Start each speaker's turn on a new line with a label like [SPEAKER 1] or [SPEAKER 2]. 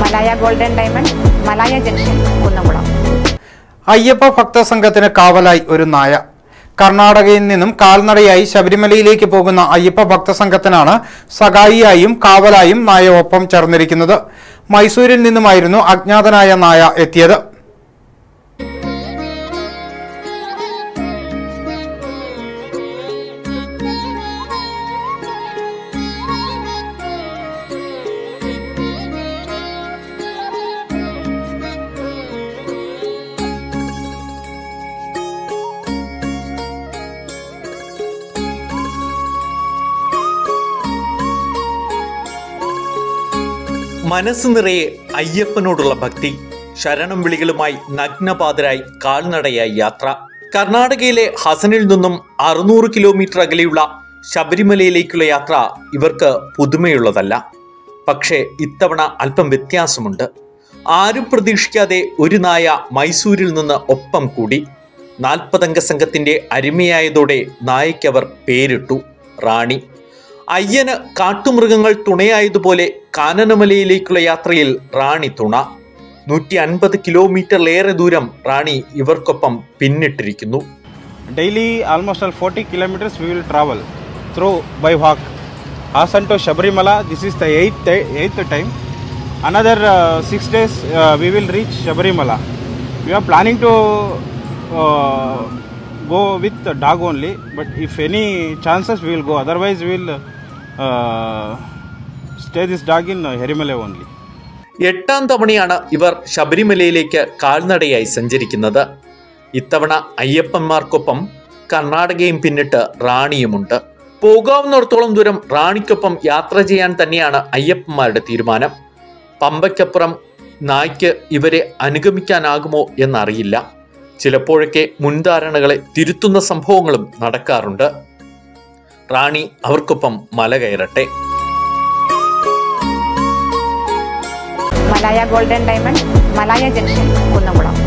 [SPEAKER 1] Malaya golden diamond Malaya junction Kunnamkulam
[SPEAKER 2] Ayyappa ഭക്തസംഘത്തിന് കാവലായി ഒരു നായ കർണാടകയിൽ നിന്നും കാൽനടയായി ശബരിമലയിലേക്ക് പോകുന്ന അയ്യപ്പ ഭക്തസംഘത്തിനാണ് സഹായിയായും കാവലായും നായ ഒപ്പം ചേർന്നിരിക്കുന്നത് മൈസൂരിൽ നിന്നുമായിരുന്നു അജ്ഞാതനായ നായ എത്തിയത്
[SPEAKER 3] മനസ്സ് നിറയെ അയ്യപ്പനോടുള്ള ഭക്തി ശരണം വിളികളുമായി നഗ്നപാതരായി കാൽനടയായി യാത്ര കർണാടകയിലെ ഹസനിൽ നിന്നും അറുന്നൂറ് കിലോമീറ്റർ അകലെയുള്ള ശബരിമലയിലേക്കുള്ള യാത്ര ഇവർക്ക് പുതുമയുള്ളതല്ല പക്ഷേ ഇത്തവണ അല്പം വ്യത്യാസമുണ്ട് ആരും പ്രതീക്ഷിക്കാതെ ഒരു നായ മൈസൂരിൽ നിന്ന് ഒപ്പം കൂടി നാൽപ്പതംഗ സംഘത്തിന്റെ അരുമയായതോടെ നായയ്ക്കവർ പേരിട്ടു റാണി അയ്യന് കാട്ടുമൃഗങ്ങൾ തുണയായതുപോലെ കാനനമലയിലേക്കുള്ള യാത്രയിൽ റാണി തുണ നൂറ്റി അൻപത് കിലോമീറ്ററിലേറെ ദൂരം റാണി ഇവർക്കൊപ്പം പിന്നിട്ടിരിക്കുന്നു
[SPEAKER 4] Daily, almost all 40 kilometers we will travel through by walk. Hasan to Shabrimala, this is the eighth, eighth time. Another uh, six days uh, we will reach Shabrimala. We are planning to uh, go with the dog only, but if any chances we will go. Otherwise, we will uh, stay this dog in uh, Herimale only.
[SPEAKER 3] എട്ടാം തവണയാണ് ഇവർ ശബരിമലയിലേക്ക് കാൽനടയായി സഞ്ചരിക്കുന്നത് ഇത്തവണ അയ്യപ്പന്മാർക്കൊപ്പം കർണാടകയും പിന്നിട്ട് റാണിയുമുണ്ട് പോകാവുന്നിടത്തോളം ദൂരം റാണിക്കൊപ്പം യാത്ര ചെയ്യാൻ തന്നെയാണ് അയ്യപ്പന്മാരുടെ തീരുമാനം പമ്പയ്ക്കപ്പുറം നായ്ക്ക് ഇവരെ അനുഗമിക്കാനാകുമോ എന്നറിയില്ല ചിലപ്പോഴൊക്കെ മുൻധാരണകളെ തിരുത്തുന്ന സംഭവങ്ങളും നടക്കാറുണ്ട് റാണി അവർക്കൊപ്പം മല കയറട്ടെ
[SPEAKER 1] Malaya golden diamond Malaya junction Kunnamkulam